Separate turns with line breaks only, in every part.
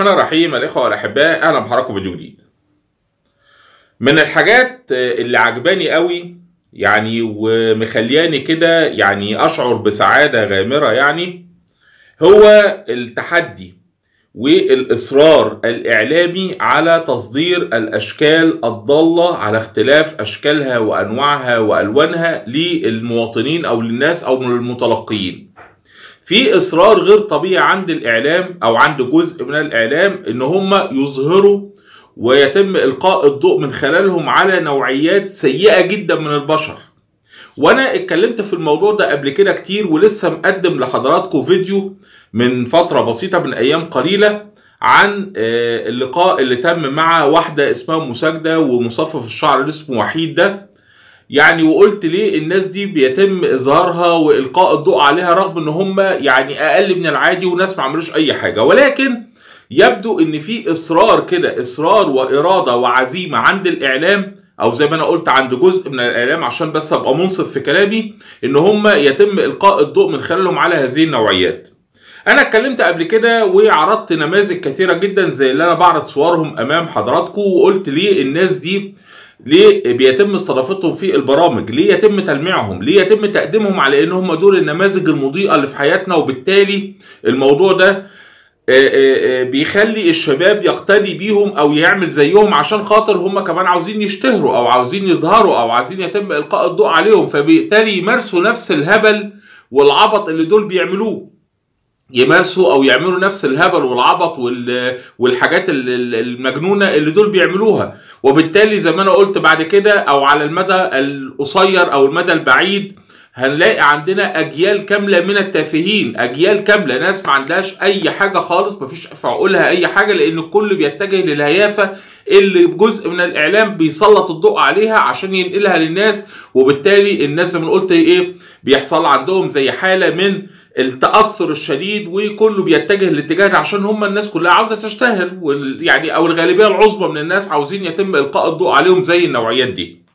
الرحمن الرحيم الإخوة والأحباء أهلا بحضراتكم فيديو جديد. من الحاجات اللي عجباني قوي يعني ومخلياني كده يعني أشعر بسعادة غامرة يعني هو التحدي والإصرار الإعلامي على تصدير الأشكال الضالة على اختلاف أشكالها وأنواعها وألوانها للمواطنين أو للناس أو للمتلقيين. في اصرار غير طبيعي عند الاعلام او عند جزء من الاعلام ان هم يظهروا ويتم القاء الضوء من خلالهم على نوعيات سيئه جدا من البشر وانا اتكلمت في الموضوع ده قبل كده كتير ولسه مقدم لحضراتكم فيديو من فتره بسيطه من ايام قليله عن اللقاء اللي تم مع واحده اسمها مساجده ومصفف الشعر اللي اسمه وحيد ده يعني وقلت ليه الناس دي بيتم اظهارها والقاء الضوء عليها رغم ان هم يعني اقل من العادي وناس ما عملوش اي حاجه ولكن يبدو ان في اصرار كده اصرار واراده وعزيمه عند الاعلام او زي ما انا قلت عند جزء من الاعلام عشان بس ابقى منصف في كلامي ان هم يتم القاء الضوء من خلالهم على هذه النوعيات انا اتكلمت قبل كده وعرضت نماذج كثيره جدا زي اللي انا بعرض صورهم امام حضراتكم وقلت ليه الناس دي ليه بيتم استضافتهم في البرامج ليه يتم تلميعهم ليه يتم تقديمهم على ان هم دول النماذج المضيئه اللي في حياتنا وبالتالي الموضوع ده بيخلي الشباب يقتدي بيهم او يعمل زيهم عشان خاطر هم كمان عاوزين يشتهروا او عاوزين يظهروا او عايزين يتم القاء الضوء عليهم فبالتالي يمارسوا نفس الهبل والعبط اللي دول بيعملوه يمارسوا او يعملوا نفس الهبل والعبط والحاجات المجنونه اللي دول بيعملوها وبالتالي زي ما انا قلت بعد كده او على المدى القصير او المدى البعيد هنلاقي عندنا اجيال كامله من التافهين اجيال كامله ناس ما عندهاش اي حاجه خالص ما فيش في عقولها اي حاجه لان الكل بيتجه للهيافه اللي جزء من الاعلام بيسلط الضوء عليها عشان ينقلها للناس وبالتالي الناس زي ما قلت ايه بيحصل عندهم زي حاله من التاثر الشديد وكله بيتجه الاتجاه ده عشان هم الناس كلها عاوزه تشتهر يعني او الغالبيه العظمى من الناس عاوزين يتم القاء الضوء عليهم زي النوعيات دي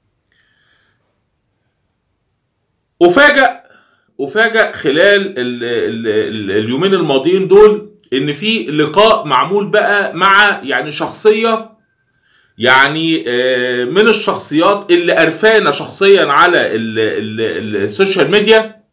افاجئ افاجئ خلال ال ال ال اليومين الماضيين دول ان في لقاء معمول بقى مع يعني شخصيه يعني من الشخصيات اللي قرفانه شخصيا على السوشيال ميديا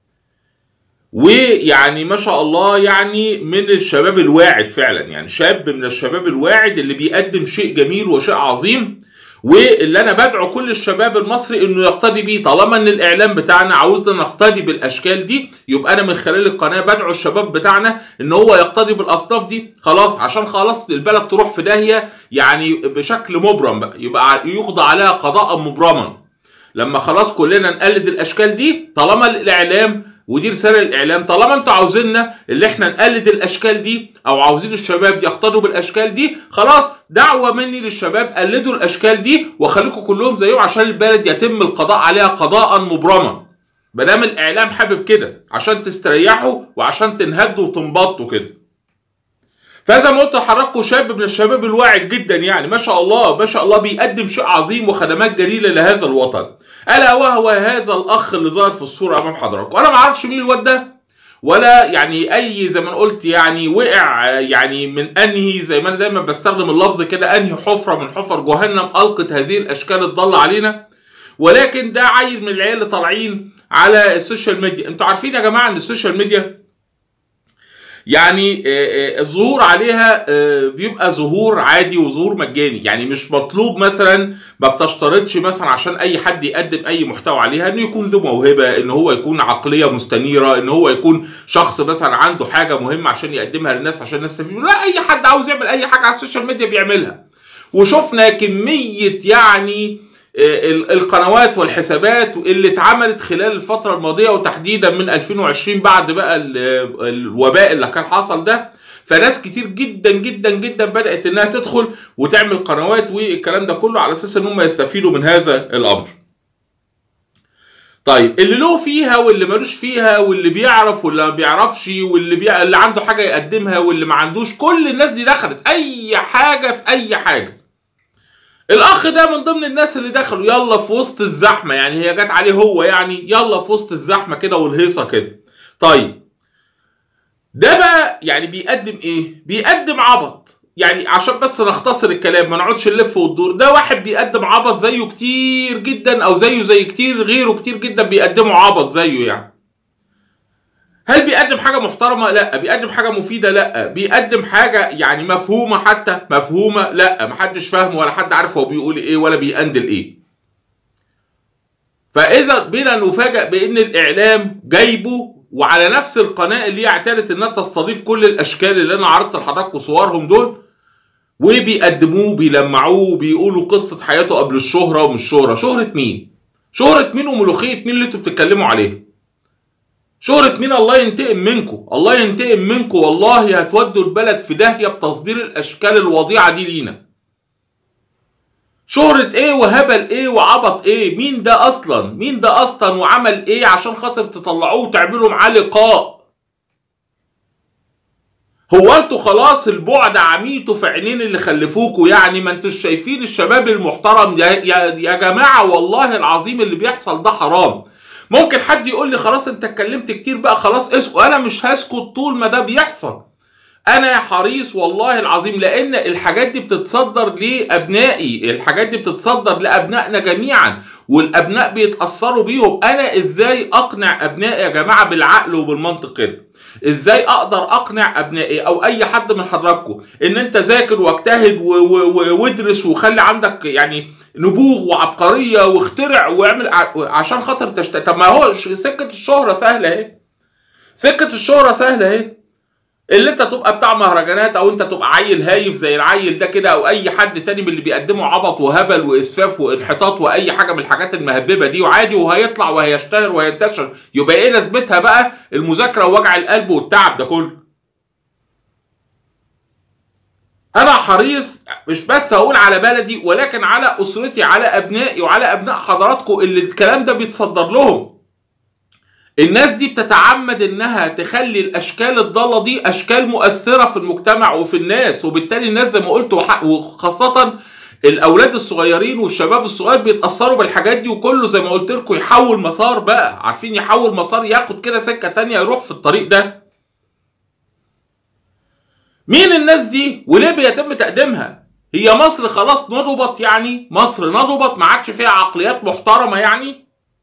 ويعني ما شاء الله يعني من الشباب الواعد فعلا يعني شاب من الشباب الواعد اللي بيقدم شيء جميل وشيء عظيم واللي انا بدعو كل الشباب المصري انه يقتدي بيه طالما ان الاعلام بتاعنا عاوزنا نقتدي بالاشكال دي يبقى انا من خلال القناه بدعو الشباب بتاعنا ان هو يقتدي بالاصناف دي خلاص عشان خلاص البلد تروح في داهيه يعني بشكل مبرم بقى يبقى يقضى عليها قضاء مبرما لما خلاص كلنا نقلد الاشكال دي طالما الاعلام ودي رساله للاعلام طالما انتوا عاوزيننا اللي احنا نقلد الاشكال دي او عاوزين الشباب يقتدوا بالاشكال دي خلاص دعوه مني للشباب قلدوا الاشكال دي وخليكم كلهم زيهم عشان البلد يتم القضاء عليها قضاء مبرما ما دام الاعلام حابب كده عشان تستريحوا وعشان تنهدوا وتنبطوا كده فزي ما قلت لحضراتكم شاب من الشباب الواعد جدا يعني ما شاء الله ما شاء الله بيقدم شيء عظيم وخدمات جليله لهذا الوطن الا وهو هذا الاخ اللي ظهر في الصوره امام حضراتكم انا ما اعرفش مين الواد ده ولا يعني اي زي ما قلت يعني وقع يعني من انهي زي ما انا دايما بستخدم اللفظ كده انهي حفره من حفر جهنم القت هذه الاشكال الضاله علينا ولكن ده عيل من العيال اللي طالعين على السوشيال ميديا انتوا عارفين يا جماعه ان السوشيال ميديا يعني الظهور عليها بيبقى ظهور عادي وظهور مجاني يعني مش مطلوب مثلا ما بتشترطش مثلا عشان اي حد يقدم اي محتوى عليها انه يكون ذو موهبه ان هو يكون عقليه مستنيره ان هو يكون شخص مثلا عنده حاجه مهمه عشان يقدمها للناس عشان الناس تستفيد لا اي حد عاوز يعمل اي حاجه على السوشيال ميديا بيعملها وشفنا كميه يعني القنوات والحسابات اللي اتعملت خلال الفترة الماضية وتحديدا من 2020 بعد بقى الوباء اللي كان حصل ده فناس كتير جدا جدا جدا بدأت انها تدخل وتعمل قنوات والكلام ده كله على اساس ان هم يستفيدوا من هذا الامر. طيب اللي له فيها واللي ملوش فيها واللي بيعرف واللي ما بيعرفش واللي بي... اللي عنده حاجه يقدمها واللي ما عندوش كل الناس دي دخلت اي حاجه في اي حاجه الاخ ده من ضمن الناس اللي دخلوا يلا في وسط الزحمه يعني هي جت عليه هو يعني يلا في وسط الزحمه كده والهيصه كده طيب ده بقى يعني بيقدم ايه بيقدم عبط يعني عشان بس نختصر الكلام ما نقعدش نلف وندور ده واحد بيقدم عبط زيه كتير جدا او زيه زي كتير غيره كتير جدا بيقدموا عبط زيه يعني هل بيقدم حاجة محترمة؟ لا، بيقدم حاجة مفيدة؟ لا، بيقدم حاجة يعني مفهومة حتى؟ مفهومة؟ لا، محدش فاهم ولا حد عارف هو بيقول ايه ولا بيقندل ايه. فإذا بينا نفاجأ بإن الإعلام جايبه وعلى نفس القناة اللي هي اعتادت إنها تستضيف كل الأشكال اللي أنا عرضت لحضراتكم صورهم دول وبيقدموه بيلمعوه بيقولوا قصة حياته قبل الشهرة ومش شهرة، شهرة مين؟ شهرة مين وملوخية مين اللي انتوا بتتكلموا عليه؟ شهرة مين الله ينتقم منكم الله ينتقم منكم والله هتودوا البلد في داهية بتصدير الأشكال الوضيعة دي لينا شهرة ايه وهبل ايه وعبط ايه مين ده اصلا مين ده اصلا وعمل ايه عشان خاطر تطلعوه وتعملوا معاه لقاء هو انتوا خلاص البعد عميتوا في عينين اللي خلفوكوا يعني ما انتوش شايفين الشباب المحترم يا, يا, يا جماعة والله العظيم اللي بيحصل ده حرام ممكن حد يقول لي خلاص انت اتكلمت كتير بقى خلاص اسكت انا مش هسكت طول ما ده بيحصل انا حريص والله العظيم لان الحاجات دي بتتصدر لابنائي الحاجات دي بتتصدر لابنائنا جميعا والابناء بيتاثروا بيهم انا ازاي اقنع ابنائي يا جماعه بالعقل وبالمنطق كده ازاي اقدر اقنع ابنائي او اي حد من حضراتكم ان انت ذاكر واجتهد وادرس وخلي عندك يعني نبوغ وعبقريه واخترع واعمل عشان خاطر تشت... طب ما هو سكه الشهره سهله اهي سكه الشهره سهله اهي اللي انت تبقى بتاع مهرجانات او انت تبقى عيل هايف زي العيل ده كده او اي حد تاني من اللي بيقدموا عبط وهبل واسفاف وانحطاط واي حاجه من الحاجات المهببه دي وعادي وهيطلع وهيشتهر وهينتشر يبقى ايه لازمتها بقى المذاكره ووجع القلب والتعب ده كله انا حريص مش بس هقول على بلدي ولكن على اسرتي على ابنائي وعلى ابناء حضراتكم اللي الكلام ده بيتصدر لهم الناس دي بتتعمد انها تخلي الاشكال الضاله دي اشكال مؤثره في المجتمع وفي الناس وبالتالي الناس زي ما قلت وخاصه الاولاد الصغيرين والشباب الصغير بيتاثروا بالحاجات دي وكله زي ما قلت لكم يحول مسار بقى عارفين يحول مسار ياخد كده سكه تانية يروح في الطريق ده مين الناس دي وليه بيتم تقديمها هي مصر خلاص نضبت يعني مصر نضبت ما عادش فيها عقليات محترمه يعني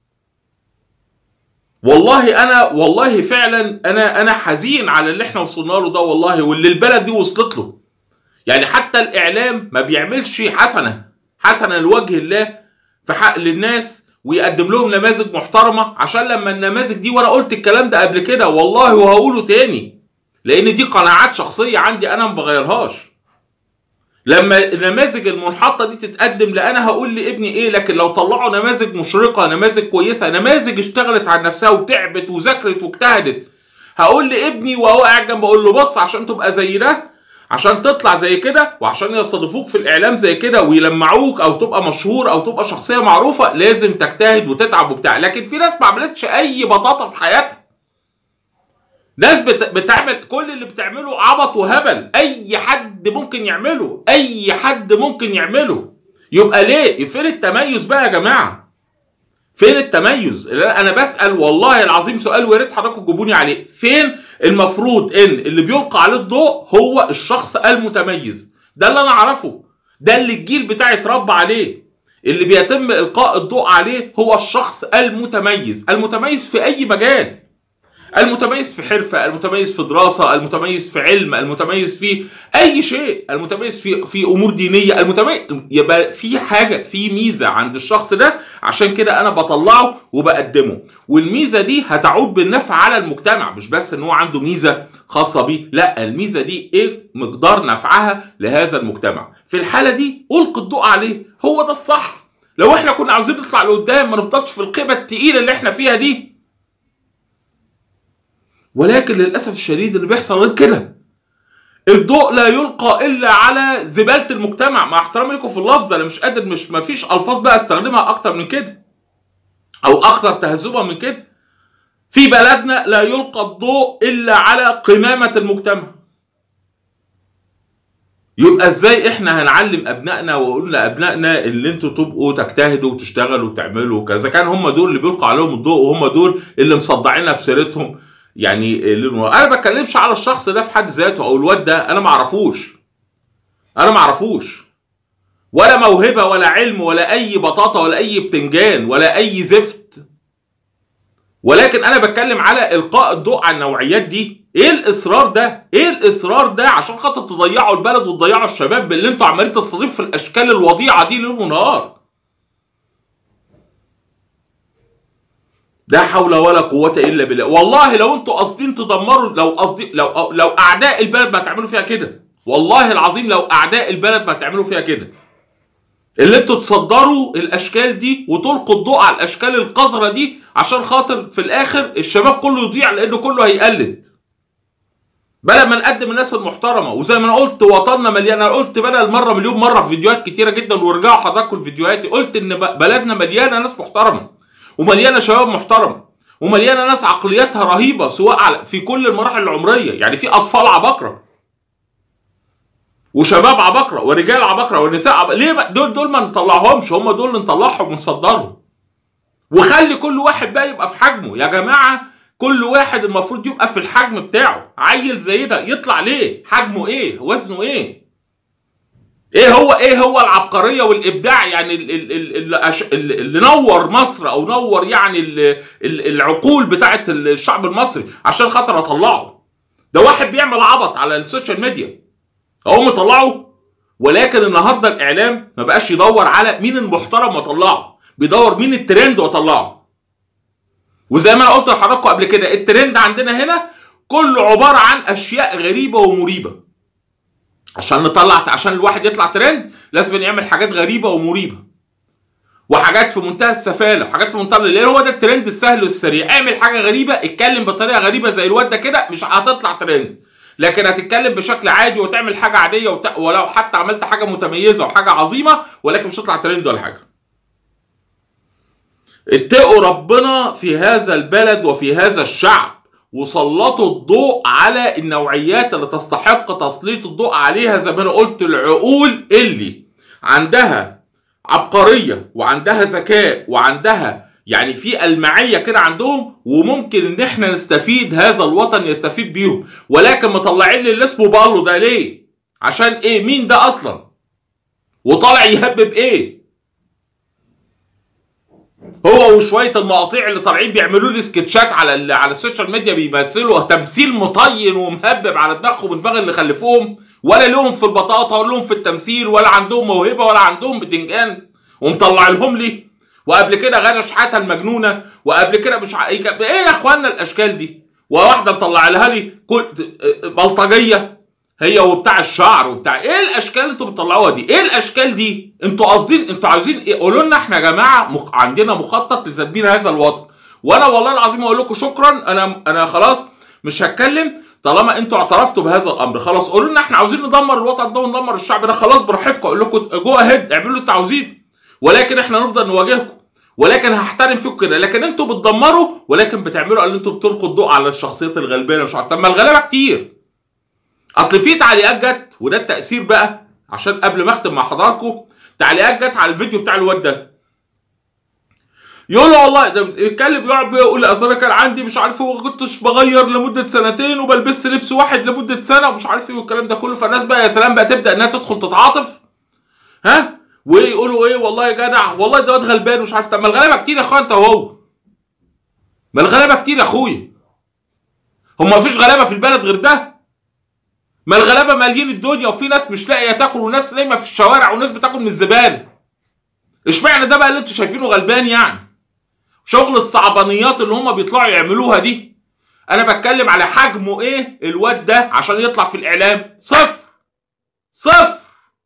والله انا والله فعلا انا انا حزين على اللي احنا وصلنا له ده والله واللي البلد دي وصلت له يعني حتى الاعلام ما بيعملش حسنه حسنه لوجه الله في حق للناس ويقدم لهم نماذج محترمه عشان لما النماذج دي وانا قلت الكلام ده قبل كده والله وهقوله تاني لان دي قناعات شخصيه عندي انا ما بغيرهاش لما النماذج المنحطه دي تتقدم لا انا هقول لابني ايه لكن لو طلعوا نماذج مشرقه نماذج كويسه نماذج اشتغلت على نفسها وتعبت وذاكرت واجتهدت هقول لابني وهو قاعد جنب اقول له بص عشان تبقى زي ده عشان تطلع زي كده وعشان يستضيفوك في الاعلام زي كده ويلمعوك او تبقى مشهور او تبقى شخصيه معروفه لازم تجتهد وتتعب وبتاع لكن في ناس ما عملتش اي بطاطا في حياتها ناس بت... بتعمل كل اللي بتعمله عبط وهبل اي حد ممكن يعمله اي حد ممكن يعمله يبقى ليه فين التميز بقى يا جماعه فين التميز انا بسال والله العظيم سؤال ويا ريت حضراتكم تجيبوني عليه فين المفروض ان اللي بيلقى عليه الضوء هو الشخص المتميز ده اللي انا اعرفه ده اللي الجيل بتاعي اتربى عليه اللي بيتم القاء الضوء عليه هو الشخص المتميز المتميز في اي مجال المتميز في حرفة المتميز في دراسة المتميز في علم المتميز في أي شيء المتميز في في أمور دينية المتميز يبقى في حاجة في ميزة عند الشخص ده عشان كده أنا بطلعه وبقدمه والميزة دي هتعود بالنفع على المجتمع مش بس إن هو عنده ميزة خاصة بيه لا الميزة دي إيه مقدار نفعها لهذا المجتمع في الحالة دي ألقي الضوء عليه هو ده الصح لو احنا كنا عاوزين نطلع لقدام ما نفضلش في القيمة التقيلة اللي احنا فيها دي ولكن للاسف الشديد اللي بيحصل غير كده الضوء لا يلقى الا على زباله المجتمع مع احترامي لكم في اللفظ انا مش قادر مش ما فيش الفاظ بقى استخدمها اكتر من كده او اكثر تهذبا من كده في بلدنا لا يلقى الضوء الا على قمامه المجتمع يبقى ازاي احنا هنعلم ابنائنا واقول لابنائنا اللي انتوا تبقوا تجتهدوا وتشتغلوا وتعملوا كذا كان هم دول اللي بيلقى عليهم الضوء وهم دول اللي مصدعينها بسيرتهم يعني ليل ونهار انا ما بتكلمش على الشخص ده في حد ذاته او الواد ده انا ما اعرفوش انا ما اعرفوش ولا موهبه ولا علم ولا اي بطاطا ولا اي بتنجان ولا اي زفت ولكن انا بتكلم على القاء الضوء على النوعيات دي ايه الاصرار ده ايه الاصرار ده عشان خاطر تضيعوا البلد وتضيعوا الشباب باللي انتوا عمالين تستضيف في الاشكال الوضيعه دي ليل ونهار لا حول ولا قوة إلا بالله والله لو انتوا قاصدين تدمروا لو قصدي لو لو أعداء البلد ما تعملوا فيها كده والله العظيم لو أعداء البلد ما تعملوا فيها كده اللي انتوا تصدروا الاشكال دي وتلقوا الضوء على الاشكال القذره دي عشان خاطر في الاخر الشباب كله يضيع لانه كله هيقلد بدل ما نقدم الناس المحترمه وزي ما انا قلت وطننا مليان انا قلت بدل مره مليون مره في فيديوهات كتيره جدا ورجعوا حضراتكم الفيديوهات قلت ان بلدنا مليانه ناس محترمه ومليانه شباب محترم ومليانه ناس عقلياتها رهيبه سواء على في كل المراحل العمريه يعني في اطفال عباقره وشباب عباقره ورجال عباقره ونساء عباقرة. ليه بقى دول دول ما نطلعهمش هم دول اللي نطلعهم ونصدرهم وخلي كل واحد بقى يبقى في حجمه يا جماعه كل واحد المفروض يبقى في الحجم بتاعه عيل زي ده يطلع ليه حجمه ايه وزنه ايه ايه هو ايه هو العبقريه والابداع يعني اللي, اللي نور مصر او نور يعني العقول بتاعت الشعب المصري عشان خاطر اطلعه ده واحد بيعمل عبط على السوشيال ميديا اهو مطلعه ولكن النهارده الاعلام ما بقاش يدور على مين المحترم واطلعه بيدور مين الترند واطلعه وزي ما انا قلت لحضراتكم قبل كده الترند عندنا هنا كله عباره عن اشياء غريبه ومريبه عشان نطلع عشان الواحد يطلع ترند لازم يعمل حاجات غريبه ومريبه وحاجات في منتهى السفاله وحاجات في منتهى اللي هو ده الترند السهل والسريع اعمل حاجه غريبه اتكلم بطريقه غريبه زي الواد ده كده مش هتطلع ترند لكن هتتكلم بشكل عادي وتعمل حاجه عاديه وت... ولو حتى عملت حاجه متميزه وحاجه عظيمه ولكن مش هتطلع ترند ولا حاجه اتقوا ربنا في هذا البلد وفي هذا الشعب وسلطوا الضوء على النوعيات اللي تستحق تسليط الضوء عليها زي ما انا قلت العقول اللي عندها عبقريه وعندها ذكاء وعندها يعني في المعيه كده عندهم وممكن ان احنا نستفيد هذا الوطن يستفيد بيهم ولكن مطلعين لي اللي اسمه بالو ده ليه؟ عشان ايه؟ مين ده اصلا؟ وطالع يهبب ايه؟ هو وشويه المقاطيع اللي طالعين بيعملوا لي سكتشات على على السوشيال ميديا بيمثلوا تمثيل مطين ومهبب على دماغهم ودماغ اللي خلفوهم ولا لهم في البطاطا ولا لهم في التمثيل ولا عندهم موهبه ولا عندهم بتنجان ومطلع لهم لي وقبل كده غدا شحاته المجنونه وقبل كده مش ع... ايه يا اخوانا الاشكال دي وواحده مطلع لها لي كل بلطجيه هي وبتاع الشعر وبتاع ايه الاشكال اللي انتوا بتطلعوها دي ايه الاشكال دي انتوا قاصدين انتوا عايزين ايه قولوا لنا احنا يا جماعه مخ... عندنا مخطط لتدمير هذا الوطن وانا والله العظيم اقول لكم شكرا انا انا خلاص مش هتكلم طالما انتوا اعترفتوا بهذا الامر خلاص قولوا لنا احنا عاوزين ندمر الوطن ده وندمر الشعب ده خلاص براحتكم اقول لكم جو اهيد اعملوا اللي انتوا عاوزينه ولكن احنا نفضل نواجهكم ولكن هحترم فيكم كده لكن انتوا بتدمروا ولكن بتعملوا اللي انتوا بتلقوا الضوء على الشخصيات الغلبانه مش عارف طب ما الغلابه كتير اصل في تعليقات جت وده التاثير بقى عشان قبل ما اختم مع حضراتكم تعليقات جت على الفيديو بتاع الواد ده يقول له والله ده يتكلم يقعد يقول اصل انا كان عندي مش عارف هو كنتش بغير لمده سنتين وبلبس لبس واحد لمده سنه ومش عارف ايه والكلام ده كله فالناس بقى يا سلام بقى تبدا انها تدخل تتعاطف ها ويقولوا ايه والله يا جدع والله ده واد غلبان ومش عارف طب ما الغلابه كتير يا اخويا انت وهو ما الغلابه كتير يا اخويا هم ما فيش غلابه في البلد غير ده ما الغلابه مالين الدنيا وفي ناس مش لاقيه تاكل وناس نايمه في الشوارع وناس بتاكل من الزباله اشمعنى ده بقى اللي انتوا شايفينه غلبان يعني شغل الصعبانيات اللي هم بيطلعوا يعملوها دي انا بتكلم على حجمه ايه الواد ده عشان يطلع في الاعلام صفر صفر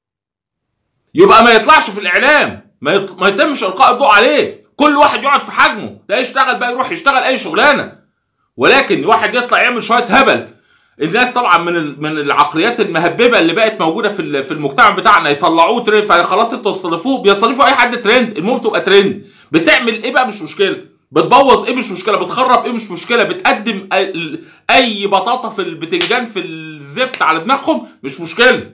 يبقى ما يطلعش في الاعلام ما, يط... ما يتمش القاء الضوء عليه كل واحد يقعد في حجمه ده يشتغل بقى يروح يشتغل اي شغلانه ولكن واحد يطلع يعمل شويه هبل الناس طبعا من من العقليات المهببه اللي بقت موجوده في في المجتمع بتاعنا يطلعوه ترند فخلاص انتوا تصنفوه بيصنفوا اي حد ترند المهم تبقى ترند بتعمل ايه بقى مش مشكله بتبوظ ايه مش مشكله بتخرب ايه مش مشكله بتقدم اي بطاطا في البتنجان في الزفت على دماغهم مش مشكله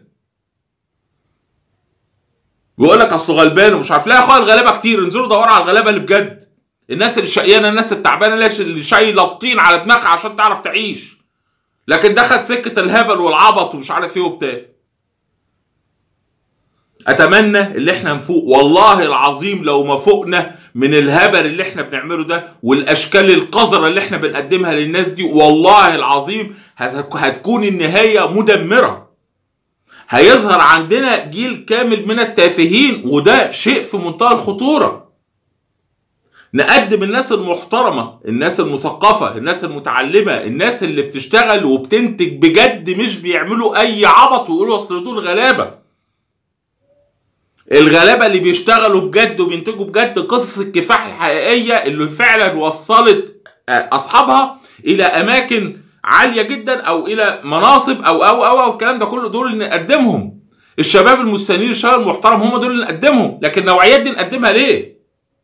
ويقول لك اصله غلبان ومش عارف لا يا اخويا الغلابه كتير انزلوا دوروا على الغلابه اللي بجد الناس اللي شقيانه الناس التعبانه اللي شايله الطين على دماغها عشان تعرف تعيش لكن ده خد سكه الهبل والعبط ومش عارف ايه وبتاع اتمنى اللي احنا نفوق والله العظيم لو ما فوقنا من الهبل اللي احنا بنعمله ده والاشكال القذره اللي احنا بنقدمها للناس دي والله العظيم هتكون النهايه مدمره هيظهر عندنا جيل كامل من التافهين وده شيء في منتهى الخطوره نقدم الناس المحترمه الناس المثقفه الناس المتعلمه الناس اللي بتشتغل وبتنتج بجد مش بيعملوا اي عبط ويقولوا اصل دول غلابه الغلابه اللي بيشتغلوا بجد وبينتجوا بجد قصص الكفاح الحقيقيه اللي فعلا وصلت اصحابها الى اماكن عاليه جدا او الى مناصب او او او, أو الكلام ده كله دول اللي نقدمهم الشباب المستنير الشباب المحترم هم دول اللي نقدمهم لكن النوعيات دي نقدمها ليه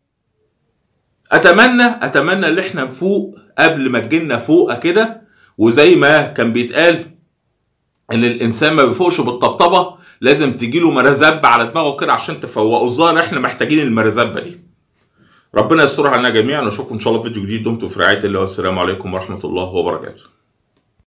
اتمنى اتمنى ان احنا نفوق قبل ما تجينا فوقه كده وزي ما كان بيتقال ان الانسان ما بيفوقش بالطبطبه لازم تجيله مرزبه على دماغه كده عشان تفوقه الظاهر احنا محتاجين المرزبه دي ربنا يستر علينا جميعا واشوفكم ان شاء الله في فيديو جديد دمتم في رعايه الله والسلام عليكم ورحمه الله وبركاته